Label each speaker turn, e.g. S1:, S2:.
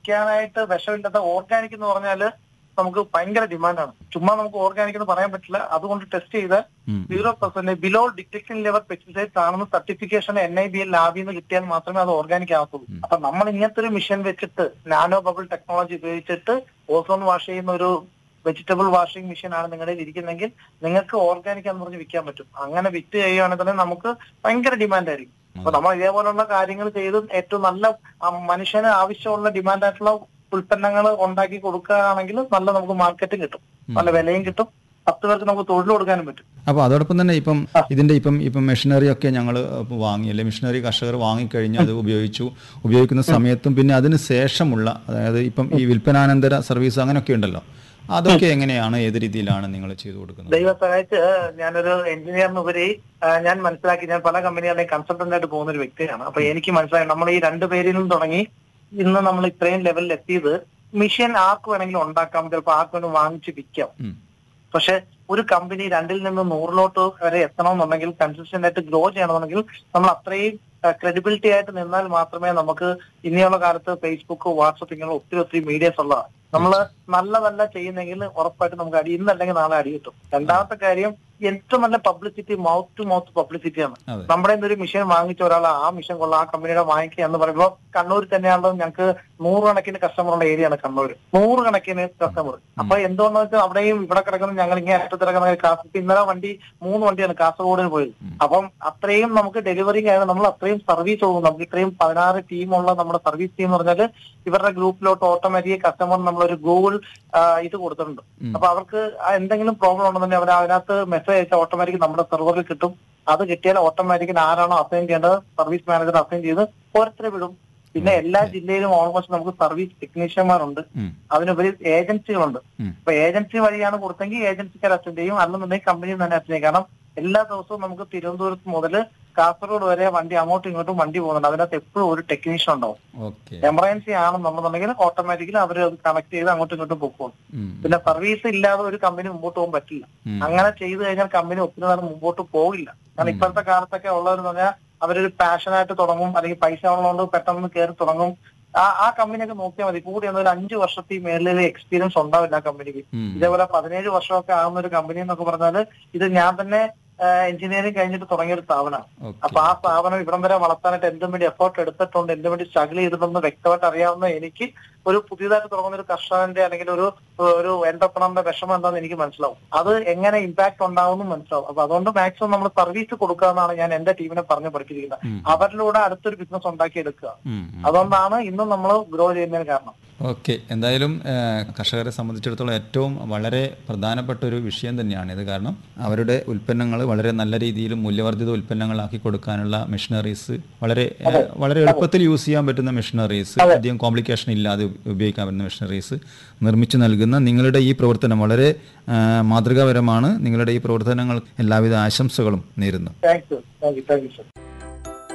S1: വിൽക്കാനായിട്ട് വിഷമില്ലാത്ത ഓർഗാനിക് എന്ന് പറഞ്ഞാല് നമുക്ക് ഭയങ്കര ഡിമാൻഡാണ് ചുമ്മാ നമുക്ക് ഓർഗാനിക് എന്ന് പറയാൻ പറ്റില്ല അതുകൊണ്ട് ടെസ്റ്റ് ചെയ്ത്
S2: ഉം.
S1: Zero percent below detection level pesticides ആണെന്ന് certification N I B L ലാബിൽ നിന്ന് കിട്ടിയാൽ മാത്രമേ അത് ഓർഗാനിക് ആകത്തുള്ളൂ
S2: ഉം.
S1: അപ്പൊ നമ്മൾ ഇങ്ങനത്തെ ഒരു മിഷൻ വെച്ചിട്ട് നാനോ ബബിൾ ടെക്നോളജി ഉപയോഗിച്ചിട്ട് ഓസോൺ വാഷ് ചെയ്യുന്ന ഒരു വെജിറ്റബിൾ വാഷിംഗ് മെഷീൻ ആണ് നിങ്ങളുടെ കയ്യിൽ ഇരിക്കുന്നെങ്കിൽ നിങ്ങൾക്ക് ഓർഗാനിക് എന്ന് പറഞ്ഞ് വിൽക്കാൻ പറ്റും അങ്ങനെ വിറ്റ് ചെയ്യുകയാണെങ്കിൽ തന്നെ നമുക്ക് ഭയങ്കര ഡിമാൻഡ് ആയിരിക്കും അപ്പൊ നമ്മൾ ഇതേപോലുള്ള കാര്യങ്ങൾ ചെയ്ത് ഏറ്റവും നല്ല ആ, മനുഷ്യന് ആവശ്യമുള്ള ഡിമാൻഡ് ആയിട്ടുള്ള ഉൽപ്പന്നങ്ങൾ ഉണ്ടാക്കി കൊടുക്കുകയാണെങ്കിൽ നല്ല നമുക്ക് മാർക്കറ്റും കിട്ടും നല്ല വിലയും കിട്ടും പത്ത് പേർക്ക് നമുക്ക് തൊഴിൽ കൊടുക്കാനും പറ്റും
S2: അപ്പോൾ അതോടൊപ്പം തന്നെ ഇപ്പം ഇതിന്റെ ഇപ്പം ഇപ്പം മെഷീനറി ഒക്കെ ഞങ്ങൾ വാങ്ങി അല്ലെ മെഷീനറി കർഷകർ വാങ്ങിക്കഴിഞ്ഞ് അത് ഉപയോഗിച്ചു ഉപയോഗിക്കുന്ന സമയത്തും പിന്നെ അതിന് ശേഷമുള്ള അതായത് ഇപ്പം ഈ വിൽപ്പനാനന്തര സർവീസ് അങ്ങനെയൊക്കെ ഉണ്ടല്ലോ അതൊക്കെ എങ്ങനെയാണ് ഏത് രീതിയിലാണ് നിങ്ങൾ ചെയ്തു കൊടുക്കുന്നത്
S1: ദൈവം സഹായിച്ച് ഞാനൊരു എഞ്ചിനീയറിനുപരി ആ, ഞാൻ മനസ്സിലാക്കി ഞാൻ പല കമ്പനികളുടെയും കൺസൾട്ടന്റ് ആയിട്ട് പോകുന്ന ഒരു വ്യക്തിയാണ് അപ്പൊ എനിക്ക് മനസ്സിലായി നമ്മൾ ഈ രണ്ടു പേരിൽ നിന്ന് തുടങ്ങി ഇന്ന് നമ്മൾ ഇത്രയും ലെവലിൽ എത്തിയത് മിഷൻ ആർക്ക് വേണമെങ്കിലും ഉണ്ടാക്കാം ചിലപ്പോൾ ആർക്ക് വേണമെങ്കിലും വാങ്ങിച്ച് വിൽക്കാം
S2: ഉം.
S1: പക്ഷെ ഒരു കമ്പനി രണ്ടിൽ നിന്ന് നൂറിലോട്ട് വരെ എത്തണമെന്നുണ്ടെങ്കിൽ കൺസിസ്റ്റന്റ് ആയിട്ട് ഗ്രോ ചെയ്യണമെന്നുണ്ടെങ്കിൽ നമ്മൾ അത്രയും ക്രെഡിബിലിറ്റി ആയിട്ട് നിന്നാൽ മാത്രമേ നമുക്ക് ഇനിയുള്ള കാലത്ത് ഫേസ്ബുക്ക് വാട്സപ്പ് ഇങ്ങനെ ഒത്തിരി ഒത്തിരി മീഡിയസ് ഉള്ളതാണ് നമ്മൾ നല്ലതല്ല ചെയ്യുന്നെങ്കിൽ ഉറപ്പായിട്ട് നമുക്ക് അടി ഇന്നല്ലെങ്കിൽ നാളെ അടി കിട്ടും രണ്ടാമത്തെ കാര്യം ഏറ്റവും നല്ല പബ്ലിസിറ്റി മൗത്ത് ടു മൗത്ത് പബ്ലിസിറ്റിയാണ്
S2: അതെ
S1: നമ്മുടെ കയ്യിൽ നിന്ന് ഒരു മിഷൻ വാങ്ങിച്ച ഒരാൾ ആ മിഷൻ കൊള്ളാം ആ കമ്പനിയുടെ വാങ്ങിക്കുക എന്ന് പറയുമ്പോൾ കണ്ണൂർ തന്നെയാണല്ലോ ഞങ്ങൾക്ക് നൂറുകണക്കിന് കസ്റ്റമറുള്ള ഏരിയയാണ് കണ്ണൂർ നൂറുകണക്കിന് കസ്റ്റമർ അപ്പൊ എന്തുകൊണ്ടെന്ന് വെച്ചാൽ അവിടെയും ഇവിടെ കിടക്കുന്ന ഞങ്ങൾ ഇങ്ങനെ അറ്റത്ത് കിടക്കുന്ന കാസർഗോഡ് ഇന്നലെ വണ്ടി മൂന്ന് വണ്ടിയാണ് കാസർഗോഡിന് പോയത്
S2: ഉം.
S1: അപ്പം അത്രയും നമുക്ക് ഡെലിവറി ആയത് നമ്മൾ അത്രയും സർവീസ് പോകും നമുക്ക് ഇത്രയും പതിനാറ് ടീമുള്ള നമ്മുടെ സർവീസ് ടീം എന്ന് പറഞ്ഞാൽ ഇവരുടെ ഗ്രൂപ്പിലോട്ട് ഓട്ടോമാറ്റിക് കസ്റ്റമർ നമ്മളൊരു ഗൂഗിൾ ഇത് കൊടുത്തിട്ടുണ്ട്
S2: ഉം.
S1: അപ്പൊ അവർക്ക് ആ എന്തെങ്കിലും പ്രോബ്ലം ഉണ്ടെന്നുണ്ടെങ്കിൽ അവർ അതിനകത്ത് മെസ്സേജ് അയച്ചാൽ ഓട്ടോമാറ്റിക് നമ്മുടെ സെർവറിൽ കിട്ടും അത് കിട്ടിയാൽ ഓട്ടോമാറ്റിക്കലി ആരാണോ അസൈൻ ചെയ്യേണ്ടത് സർവീസ് മാനേജർ അസൈൻ ചെയ്ത് ഓരോരുത്തരെ വിടും പിന്നെ എല്ലാ ജില്ലയിലും ഓൾമോസ്റ്റ് നമുക്ക് സർവീസ് ടെക്നീഷ്യന്മാരുണ്ട്
S2: ഉം.
S1: അതിനുപരി ഏജൻസികളുണ്ട്
S2: ഉം.
S1: അപ്പൊ ഏജൻസി വഴിയാണ് കൊടുത്തെങ്കിൽ ഏജൻസിക്കാർ അറ്റൻഡ് ചെയ്യും അല്ലെന്നുണ്ടെങ്കിൽ കമ്പനി തന്നെ അറ്റൻഡ് ചെയ്യും കാരണം എല്ലാ ദിവസവും നമുക്ക് തിരുവനന്തപുരത്ത് മുതൽ കാസർഗോഡ് വരെ വണ്ടി അങ്ങോട്ടും ഇങ്ങോട്ടും വണ്ടി പോകുന്നുണ്ട് അതിനകത്ത് എപ്പോഴും ഒരു ടെക്നീഷ്യൻ ഉണ്ടാവും
S2: ഓക്കെ
S1: എമർജൻസി ആണെന്നുണ്ടെന്നുണ്ടെങ്കിൽ ഓട്ടോമാറ്റിക്കലി അവർ അത് കണക്ട് ചെയ്ത് അങ്ങോട്ടും ഇങ്ങോട്ടും പോകും
S2: ഉം.
S1: പിന്നെ സർവീസ് ഇല്ലാതെ ഒരു കമ്പനി മുമ്പോട്ട് പോകാൻ പറ്റില്ല
S2: ഉം.
S1: അങ്ങനെ ചെയ്തു കഴിഞ്ഞാൽ കമ്പനി ഒത്തിരി നേരം മുമ്പോട്ട് പോകില്ല കാരണം ഇപ്പോഴത്തെ കാലത്തൊക്കെ ഉള്ളതെന്ന് പറഞ്ഞാൽ അവരൊരു പാഷനായിട്ട് തുടങ്ങും അല്ലെങ്കിൽ പൈസ ഉള്ളതുകൊണ്ട് പെട്ടെന്ന് കയറി തുടങ്ങും ആ ആ കമ്പനിയൊക്കെ നോക്കിയാൽ മതി കൂടി ഒരു അഞ്ചു വർഷത്തിൽ മേളിൽ എക്സ്പീരിയൻസ് ഉണ്ടാവില്ല ആ കമ്പനിക്ക്
S2: ഉം.
S1: ഇതേപോലെ പതിനേഴ് വർഷമൊക്കെ ആകുന്ന ഒരു കമ്പനി എന്നൊക്കെ പറഞ്ഞാൽ ഇത് ഞാൻ തന്നെ എഞ്ചിനീയറിംഗ് കഴിഞ്ഞിട്ട് തുടങ്ങിയ ഒരു സ്ഥാപനമാണ്
S2: ഓക്കെ
S1: അപ്പൊ ആ സ്ഥാപനം ഇവിടം വരെ വളർത്താനായിട്ട് എന്തും വേണ്ടി എഫേർട്ട് എടുത്തിട്ടുണ്ട് എന്തും വേണ്ടി സ്ട്രഗിൾ ചെയ്തിട്ടുണ്ടെന്ന് വ്യക്തമായിട്ട് അറിയാവുന്ന എനിക്ക് ഒരു പുതിയതായിട്ട് തുടങ്ങുന്ന ഒരു കർഷകന്റെ അല്ലെങ്കിൽ ഒരു ഒരു എന്റർപ്രണറിന്റെ വിഷമം എന്താണെന്ന് എനിക്ക് മനസ്സിലാവും അത് എങ്ങനെ ഇമ്പാക്ട് ഉണ്ടാവും മനസ്സിലാവും അപ്പൊ അതുകൊണ്ട് മാക്സിമം നമ്മൾ സർവീസ് കൊടുക്കുക എന്നാണ് ഞാൻ എന്റെ ടീമിനെ പറഞ്ഞു പഠിപ്പിച്ചിരിക്കുന്നത്
S2: ഉം.
S1: അവരിലൂടെ അടുത്തൊരു ബിസിനസ് ഉണ്ടാക്കി എടുക്കുക
S2: ഉം. ഉം.
S1: അതുകൊണ്ടാണ് ഇന്നും നമ്മൾ ഗ്രോ ചെയ്യുന്നതിന് കാരണം
S2: ഓക്കെ എന്തായാലും ഏഹ്, കർഷകരെ സംബന്ധിച്ചിടത്തോളം ഏറ്റവും വളരെ പ്രധാനപ്പെട്ട ഒരു വിഷയം തന്നെയാണ് ഇത് കാരണം അവരുടെ ഉൽപ്പന്നങ്ങൾ വളരെ നല്ല രീതിയിൽ മൂല്യവർദ്ധിത ഉൽപ്പന്നങ്ങളാക്കി കൊടുക്കാനുള്ള മെഷീനറീസ് വളരെ ഏഹ്, വളരെ എളുപ്പത്തിൽ യൂസ് ചെയ്യാൻ പറ്റുന്ന മെഷീനറീസ് അധികം കോംപ്ലിക്കേഷൻ ഇല്ലാതെ ഉപ- ഉപയോഗിക്കാൻ പറ്റുന്ന മെഷീനറീസ് നിർമ്മിച്ചു നൽകുന്ന നിങ്ങളുടെ ഈ പ്രവർത്തനം വളരെ ഏഹ്, മാതൃകാപരമാണ് നിങ്ങളുടെ ഈ പ്രവർത്തനങ്ങൾ എല്ലാവിധ ആശംസകളും നേരുന്നു
S1: thank you thank you thank you sir